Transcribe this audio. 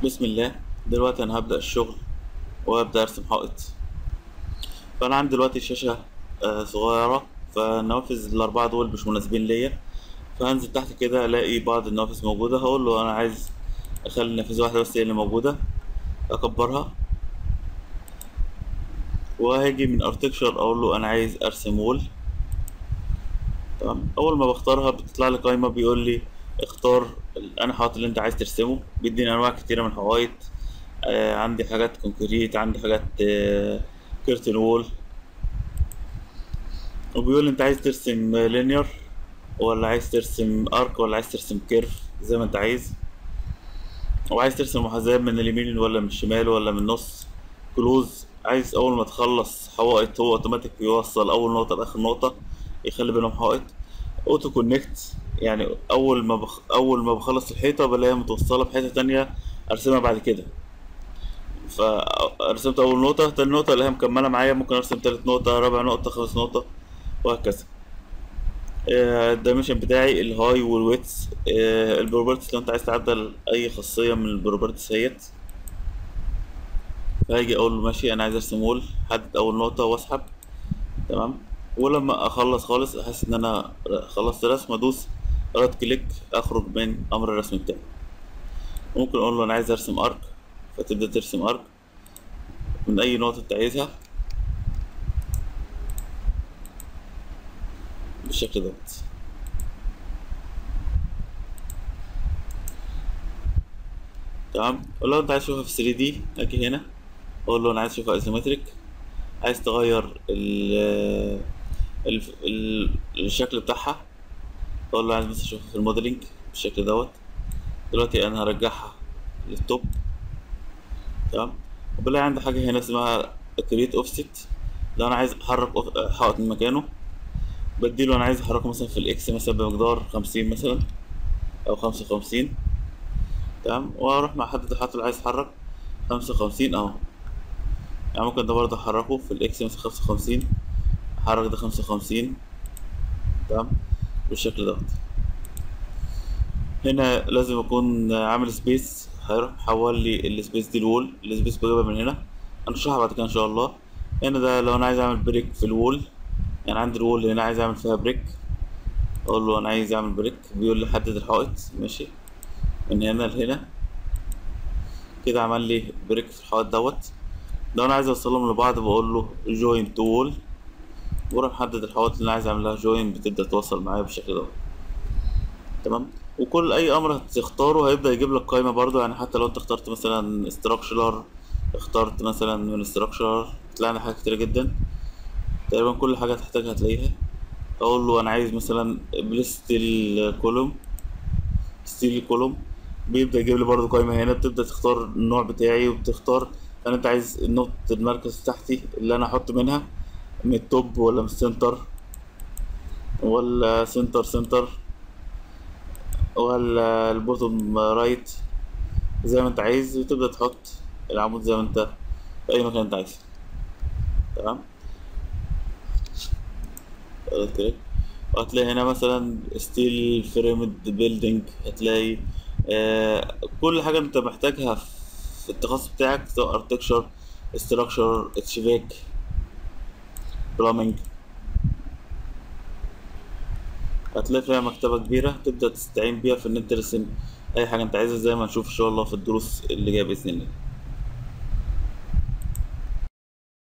بسم الله دلوقتي انا هبدأ الشغل وهبدأ ارسم حائط فانا عندي دلوقتي شاشة آه، صغيرة فالنوافذ الاربعة دول مش مناسبين ليا فهنزل تحت كده الاقي بعض النوافذ موجودة هقول له انا عايز اخلي نافذة واحدة بس هي اللي موجودة اكبرها وهاجي من ارتكشر اقول له انا عايز ارسم وول تمام اول ما بختارها بتطلع لي قائمة بيقول لي اختار انا حائط اللي انت عايز ترسمه بيديني انواع كتيرة من الحوايط آه عندي حاجات كونكريت عندي حاجات آه كيرتن وول وبيقول لي انت عايز ترسم لينير ولا عايز ترسم ارك ولا عايز ترسم كيرف زي ما انت عايز وعايز ترسم محاذاة من اليمين ولا من الشمال ولا من النص كلوز عايز اول ما تخلص حوائط هو اوتوماتيك بيوصل اول نقطة لاخر نقطة يخلي بينهم حائط اوتو كونكت يعني اول ما بخ... اول ما بخلص الحيطة بلاقيها متوصلة بحيطة تانية ارسمها بعد كده فرسمت اول نقطة تاني نقطة الاقيها مكملة معايا ممكن ارسم تالت نقطة رابع نقطة خامس نقطة وهكذا الدايمنشن بتاعي الهاي والويتس البروبرتيز لو انت عايز تعدل اي خاصية من البروبرتيز هيت فهاجي اقول له ماشي انا عايز ارسم وول حدد اول نقطة واسحب تمام ولما اخلص خالص احس ان انا خلصت رسم ادوس رايت كليك اخرج من امر الرسم بتاعي ممكن اقول له انا عايز ارسم ارك فتبدا ترسم ارك من اي نقطة انت عايزها بالشكل دوت تمام ولو انت عايز تشوفها في 3 دي اجي هنا اقول له انا عايز اشوفها ايزومتريك عايز تغير ال ال ال الشكل بتاعها اقول له عايز بس اشوفها في الموديلنج بالشكل دوت دلوقتي انا هرجعها للتوب تمام وبلاقي عندي حاجة هنا اسمها كريت اوفست لو انا عايز احرك حائط من مكانه بديله انا عايز احركه مثلا في الاكس مثلا بمقدار خمسين مثلا او خمسة وخمسين تمام واروح محدد الحائط اللي عايز اتحرك خمسة وخمسين اهو يعني ممكن ده برضه احركه في الاكس مثلا خمسة وخمسين احرك ده خمسة وخمسين تمام بالشكل دوت هنا لازم اكون عامل سبيس هيروح محول لي السبيس دي الوول السبيس بجيبها من هنا هنشرحها بعد كده ان شاء الله هنا ده لو انا عايز اعمل بريك في الوول يعني عندي الوول اللي هنا عايز اعمل فيها بريك اقول له انا عايز اعمل بريك بيقول لي حدد الحائط ماشي من هنا لهنا كده عمل لي بريك في الحائط دوت لو انا عايز اوصلهم لبعض بقول له جوين تو وول واروح محدد الحوائط اللي انا عايز اعمل لها جوين بتبدا توصل معايا بالشكل دوت تمام وكل اي امر هتختاره هيبدا يجيب لك قائمه برضو يعني حتى لو انت اخترت مثلا استراكشر اخترت مثلا من استراكشر تلاقي عندك حاجات كتير جدا تقريبا كل حاجه هتحتاجها هتلاقيها اقول له انا عايز مثلا ستيل كولوم ستيل كولوم بيبدا يجيب لي برضو قائمه هنا بتبدا تختار النوع بتاعي وبتختار انا انت عايز نقطه المركز بتاعتي اللي انا احط منها من التوب ولا من السنتر ولا سنتر سنتر ولا البوتوم رايت زي ما انت عايز وتبدأ تحط العمود زي ما انت في اي مكان انت عايزه تمام كليك وهتلاقي هنا مثلا ستيل فريمد بيلدينج هتلاقي آه كل حاجة انت محتاجها في التخصص بتاعك سواء ارتكشر استراكشر اتشباك بلامينج هتلاقي فيها مكتبة كبيرة تبدأ تستعين بيها في إن أنت ترسم أي حاجة أنت عايزها زي ما نشوف إن شاء الله في الدروس اللي جاية بإذن الله